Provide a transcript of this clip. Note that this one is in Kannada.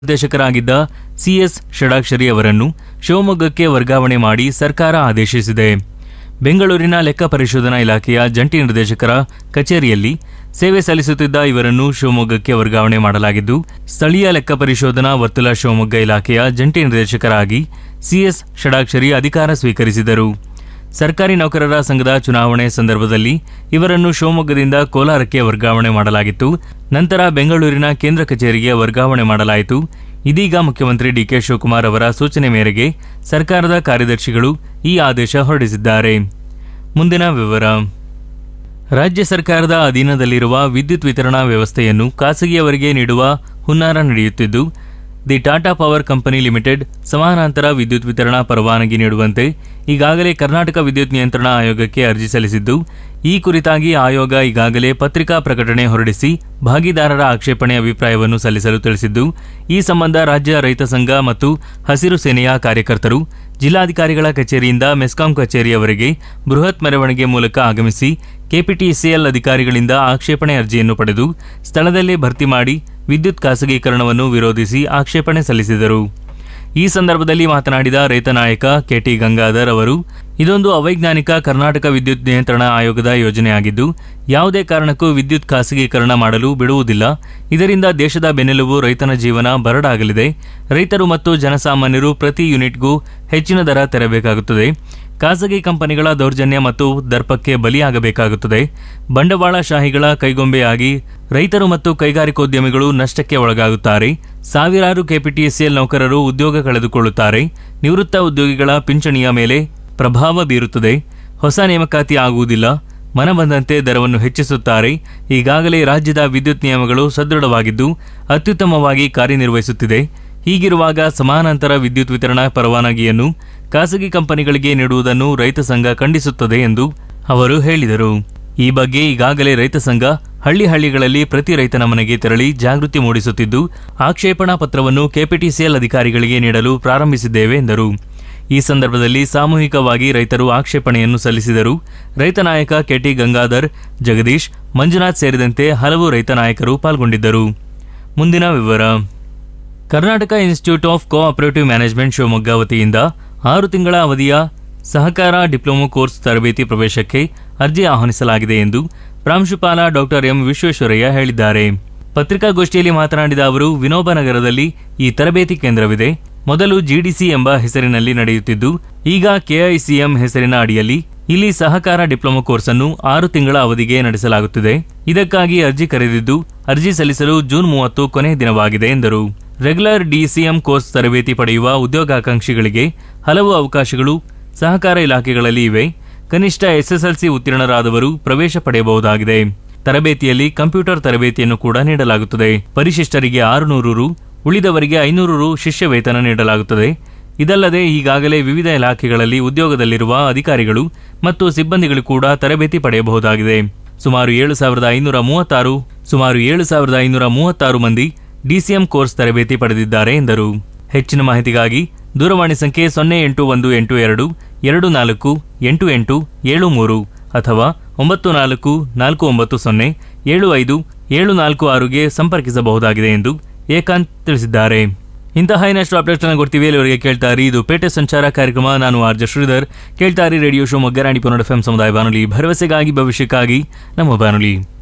ನಿರ್ದೇಶಕರಾಗಿದ್ದ ಸಿಎಸ್ ಷಡಾಕ್ಷರಿ ಅವರನ್ನು ಶಿವಮೊಗ್ಗಕ್ಕೆ ವರ್ಗಾವಣೆ ಮಾಡಿ ಸರ್ಕಾರ ಆದೇಶಿಸಿದೆ ಬೆಂಗಳೂರಿನ ಲೆಕ್ಕ ಪರಿಶೋಧನಾ ಇಲಾಖೆಯ ಜಂಟಿ ನಿರ್ದೇಶಕರ ಕಚೇರಿಯಲ್ಲಿ ಸೇವೆ ಸಲ್ಲಿಸುತ್ತಿದ್ದ ಇವರನ್ನು ಶಿವಮೊಗ್ಗಕ್ಕೆ ವರ್ಗಾವಣೆ ಮಾಡಲಾಗಿದ್ದು ಸ್ಥಳೀಯ ಲೆಕ್ಕ ಪರಿಶೋಧನಾ ವರ್ತುಲ ಶಿವಮೊಗ್ಗ ಇಲಾಖೆಯ ಜಂಟಿ ನಿರ್ದೇಶಕರಾಗಿ ಸಿಎಸ್ ಷಡಾಕ್ಷರಿ ಅಧಿಕಾರ ಸ್ವೀಕರಿಸಿದರು ಸರ್ಕಾರಿ ನೌಕರರ ಸಂಘದ ಚುನಾವಣೆ ಸಂದರ್ಭದಲ್ಲಿ ಇವರನ್ನು ಶಿವಮೊಗ್ಗದಿಂದ ಕೋಲಾರಕ್ಕೆ ವರ್ಗಾವಣೆ ಮಾಡಲಾಗಿತ್ತು ನಂತರ ಬೆಂಗಳೂರಿನ ಕೇಂದ್ರ ಕಚೇರಿಗೆ ವರ್ಗಾವಣೆ ಮಾಡಲಾಯಿತು ಇದೀಗ ಮುಖ್ಯಮಂತ್ರಿ ಡಿಕೆ ಶಿವಕುಮಾರ್ ಅವರ ಸೂಚನೆ ಮೇರೆಗೆ ಸರ್ಕಾರದ ಕಾರ್ಯದರ್ಶಿಗಳು ಈ ಆದೇಶ ಹೊರಡಿಸಿದ್ದಾರೆ ಮುಂದಿನ ವಿವರ ರಾಜ್ಯ ಸರ್ಕಾರದ ಅಧೀನದಲ್ಲಿರುವ ವಿದ್ಯುತ್ ವಿತರಣಾ ವ್ಯವಸ್ಥೆಯನ್ನು ಖಾಸಗಿಯವರಿಗೆ ನೀಡುವ ಹುನ್ನಾರ ನಡೆಯುತ್ತಿದ್ದು the Tata power company limited ಸಮಾನಾಂತರ ವಿದ್ಯುತ್ ವಿತರಣಾ ಪರವಾನಗಿ ನೀಡುವಂತೆ ಈಗಾಗಲೇ ಕರ್ನಾಟಕ ವಿದ್ಯುತ್ ನಿಯಂತ್ರಣ ಆಯೋಗಕ್ಕೆ ಅರ್ಜಿ ಸಲ್ಲಿಸಿದ್ದು ಈ ಕುರಿತಾಗಿ ಆಯೋಗ ಈಗಾಗಲೇ ಪತ್ರಿಕಾ ಪ್ರಕಟಣೆ ಹೊರಡಿಸಿ ಭಾಗಿದಾರರ ಆಕ್ಷೇಪಣೆ ಅಭಿಪ್ರಾಯವನ್ನು ಸಲ್ಲಿಸಲು ತಿಳಿಸಿದ್ದು ಈ ಸಂಬಂಧ ರಾಜ್ಯ ರೈತ ಸಂಘ ಮತ್ತು ಹಸಿರು ಸೇನೆಯ ಕಾರ್ಯಕರ್ತರು ಜಿಲ್ಲಾಧಿಕಾರಿಗಳ ಕಚೇರಿಯಿಂದ ಮೆಸ್ಕಾಂ ಕಚೇರಿಯವರೆಗೆ ಬೃಹತ್ ಮೆರವಣಿಗೆ ಮೂಲಕ ಆಗಮಿಸಿ ಕೆಪಿಟಿಸಿಎಲ್ ಅಧಿಕಾರಿಗಳಿಂದ ಆಕ್ಷೇಪಣೆ ಅರ್ಜಿಯನ್ನು ಪಡೆದು ಸ್ಥಳದಲ್ಲೇ ಭರ್ತಿ ಮಾಡಿ ವಿದ್ಯುತ್ ಖಾಸಗೀಕರಣವನ್ನು ವಿರೋಧಿಸಿ ಆಕ್ಷೇಪಣೆ ಸಲ್ಲಿಸಿದರು ಈ ಸಂದರ್ಭದಲ್ಲಿ ಮಾತನಾಡಿದ ರೈತ ನಾಯಕ ಕೆಟಿ ಗಂಗಾಧರ್ ಅವರು ಇದೊಂದು ಅವೈಜ್ಞಾನಿಕ ಕರ್ನಾಟಕ ವಿದ್ಯುತ್ ನಿಯಂತ್ರಣ ಆಯೋಗದ ಯೋಜನೆಯಾಗಿದ್ದು ಯಾವುದೇ ಕಾರಣಕ್ಕೂ ವಿದ್ಯುತ್ ಖಾಸಗೀಕರಣ ಮಾಡಲು ಬಿಡುವುದಿಲ್ಲ ಇದರಿಂದ ದೇಶದ ಬೆನ್ನೆಲುಬು ರೈತನ ಜೀವನ ಬರಡಾಗಲಿದೆ ರೈತರು ಮತ್ತು ಜನಸಾಮಾನ್ಯರು ಪ್ರತಿ ಯೂನಿಟ್ಗೂ ಹೆಚ್ಚಿನ ದರ ತೆರಬೇಕಾಗುತ್ತದೆ ಖಾಸಗಿ ಕಂಪನಿಗಳ ದೌರ್ಜನ್ಯ ಮತ್ತು ದರ್ಪಕ್ಕೆ ಬಲಿಯಾಗಬೇಕಾಗುತ್ತದೆ ಬಂಡವಾಳಶಾಹಿಗಳ ಕೈಗೊಂಬೆಯಾಗಿ ರೈತರು ಮತ್ತು ಕೈಗಾರಿಕೋದ್ಯಮಿಗಳು ನಷ್ಟಕ್ಕೆ ಒಳಗಾಗುತ್ತಾರೆ ಸಾವಿರಾರು ಕೆಪಿಟಿಸಿಎಲ್ ನೌಕರರು ಉದ್ಯೋಗ ಕಳೆದುಕೊಳ್ಳುತ್ತಾರೆ ನಿವೃತ್ತ ಉದ್ಯೋಗಿಗಳ ಪಿಂಚಣಿಯ ಮೇಲೆ ಪ್ರಭಾವ ಬೀರುತ್ತದೆ ಹೊಸ ನೇಮಕಾತಿ ಆಗುವುದಿಲ್ಲ ಮನಬಂದಂತೆ ದರವನ್ನು ಹೆಚ್ಚಿಸುತ್ತಾರೆ ಈಗಾಗಲೇ ರಾಜ್ಯದ ವಿದ್ಯುತ್ ನಿಯಮಗಳು ಸದೃಢವಾಗಿದ್ದು ಅತ್ಯುತ್ತಮವಾಗಿ ಕಾರ್ಯನಿರ್ವಹಿಸುತ್ತಿದೆ ಹೀಗಿರುವಾಗ ಸಮಾನಾಂತರ ವಿದ್ಯುತ್ ವಿತರಣಾ ಪರವಾನಗಿಯನ್ನು ಖಾಸಗಿ ಕಂಪನಿಗಳಿಗೆ ನೀಡುವುದನ್ನು ರೈತ ಸಂಘ ಖಂಡಿಸುತ್ತದೆ ಎಂದು ಅವರು ಹೇಳಿದರು ಈ ಬಗ್ಗೆ ಈಗಾಗಲೇ ರೈತ ಸಂಘ ಹಳ್ಳಿ ಹಳ್ಳಿಗಳಲ್ಲಿ ಪ್ರತಿ ರೈತನ ಮನೆಗೆ ತೆರಳಿ ಜಾಗೃತಿ ಮೂಡಿಸುತ್ತಿದ್ದು ಆಕ್ಷೇಪಣಾ ಪತ್ರವನ್ನು ಕೆಪಿಟಿಸಿಎಲ್ ಅಧಿಕಾರಿಗಳಿಗೆ ನೀಡಲು ಪ್ರಾರಂಭಿಸಿದ್ದೇವೆ ಎಂದರು ಈ ಸಂದರ್ಭದಲ್ಲಿ ಸಾಮೂಹಿಕವಾಗಿ ರೈತರು ಆಕ್ಷೇಪಣೆಯನ್ನು ಸಲ್ಲಿಸಿದರು ರೈತ ನಾಯಕ ಕೆಟಿ ಗಂಗಾಧರ್ ಜಗದೀಶ್ ಮಂಜುನಾಥ್ ಸೇರಿದಂತೆ ಹಲವು ರೈತ ನಾಯಕರು ಪಾಲ್ಗೊಂಡಿದ್ದರು ಮುಂದಿನ ವಿವರ Karnataka institute of cooperative management Shivamogga ವತಿಯಿಂದ ಆರು ತಿಂಗಳ ಅವಧಿಯ ಸಹಕಾರ ಡಿಪ್ಲೊಮೊ ಕೋರ್ಸ್ ತರಬೇತಿ ಪ್ರವೇಶಕ್ಕೆ ಅರ್ಜಿ ಆಹ್ವಾನಿಸಲಾಗಿದೆ ಎಂದು ಪ್ರಾಂಶುಪಾಲ ಡಾಕ್ಟರ್ ಎಂ ವಿಶ್ವೇಶ್ವರಯ್ಯ ಹೇಳಿದ್ದಾರೆ ಪತ್ರಿಕಾಗೋಷ್ಠಿಯಲ್ಲಿ ಮಾತನಾಡಿದ ಅವರು ವಿನೋಬನಗರದಲ್ಲಿ ಈ ತರಬೇತಿ ಕೇಂದ್ರವಿದೆ ಮೊದಲು ಜಿಡಿಸಿ ಎಂಬ ಹೆಸರಿನಲ್ಲಿ ನಡೆಯುತ್ತಿದ್ದು ಈಗ ಕೆಐಸಿಎಂ ಹೆಸರಿನ ಅಡಿಯಲ್ಲಿ ಇಲ್ಲಿ ಸಹಕಾರ ಡಿಪ್ಲೊಮೊ ಕೋರ್ಸ್ ಅನ್ನು ಆರು ತಿಂಗಳ ಅವಧಿಗೆ ನಡೆಸಲಾಗುತ್ತಿದೆ ಇದಕ್ಕಾಗಿ ಅರ್ಜಿ ಕರೆದಿದ್ದು ಅರ್ಜಿ ಸಲ್ಲಿಸಲು ಜೂನ್ ಮೂವತ್ತು ಕೊನೆಯ ದಿನವಾಗಿದೆ ಎಂದರು ರೆಗ್ಯುಲರ್ ಡಿಸಿಎಂ ಕೋರ್ಸ್ ತರಬೇತಿ ಪಡೆಯುವ ಉದ್ಯೋಗಾಕಾಂಕ್ಷಿಗಳಿಗೆ ಹಲವು ಅವಕಾಶಗಳು ಸಹಕಾರ ಇಲಾಖೆಗಳಲ್ಲಿ ಇವೆ ಕನಿಷ್ಠ ಎಸ್ಎಸ್ಎಲ್ಸಿ ಉತ್ತೀರ್ಣರಾದವರು ಪ್ರವೇಶ ಪಡೆಯಬಹುದಾಗಿದೆ ತರಬೇತಿಯಲ್ಲಿ ಕಂಪ್ಯೂಟರ್ ತರಬೇತಿಯನ್ನು ಕೂಡ ನೀಡಲಾಗುತ್ತದೆ ಪರಿಶಿಷ್ಟರಿಗೆ ಆರುನೂರು ರು ಉಳಿದವರಿಗೆ ಐನೂರು ರು ಶಿಷ್ಯ ವೇತನ ನೀಡಲಾಗುತ್ತದೆ ಇದಲ್ಲದೆ ಈಗಾಗಲೇ ವಿವಿಧ ಇಲಾಖೆಗಳಲ್ಲಿ ಉದ್ಯೋಗದಲ್ಲಿರುವ ಅಧಿಕಾರಿಗಳು ಮತ್ತು ಸಿಬ್ಬಂದಿಗಳು ಕೂಡ ತರಬೇತಿ ಪಡೆಯಬಹುದಾಗಿದೆ ಸುಮಾರು ಏಳು ಸಾವಿರದ ಐನೂರ ಮೂವತ್ತಾರು ಸುಮಾರು ಏಳು ಸಾವಿರದ ಐನೂರ ಮೂವತ್ತಾರು ಮಂದಿ ಡಿಸಿಎಂ ಕೋರ್ಸ್ ತರಬೇತಿ ಪಡೆದಿದ್ದಾರೆ ಎಂದರು ಹೆಚ್ಚಿನ ಮಾಹಿತಿಗಾಗಿ ದೂರವಾಣಿ ಸಂಖ್ಯೆ ಸೊನ್ನೆ ಎಂಟು ಒಂದು ಎಂಟು ಎರಡು ಎರಡು ನಾಲ್ಕು ಎಂಟು ಎಂಟು ಏಳು ಮೂರು ಅಥವಾ ಒಂಬತ್ತು ನಾಲ್ಕು ನಾಲ್ಕು ಒಂಬತ್ತು ಸೊನ್ನೆ ಏಳು ಐದು ಏಳು ನಾಲ್ಕು ಆರುಗೆ ಸಂಪರ್ಕಿಸಬಹುದಾಗಿದೆ ಎಂದು ಏಕಾಂತ್ ತಿಳಿಸಿದ್ದಾರೆ ಇಂತಹ ಇನ್ನಷ್ಟು ಅಪ್ಡೇಟ್ಗಳನ್ನು ಕೊಡ್ತೀವಿ ಇಲ್ಲಿವರೆಗೆ ಕೇಳ್ತಾರಿ ಇದು ಪೇಟೆ ಸಂಚಾರ ಕಾರ್ಯಕ್ರಮ ನಾನು ಆರ್ಜ ಶ್ರೀಧರ್ ಕೇಳ್ತಾರಿ ರೇಡಿಯೋ ಶೋ ಮೊಗ್ಗರಾಣಿ ಪನ್ನಡ ಎಫ್ ಸಮುದಾಯ ಬಾನುಲಿ ಭರವಸೆಗಾಗಿ ಭವಿಷ್ಯಕ್ಕಾಗಿ ನಮ್ಮ ಬಾನುಲಿ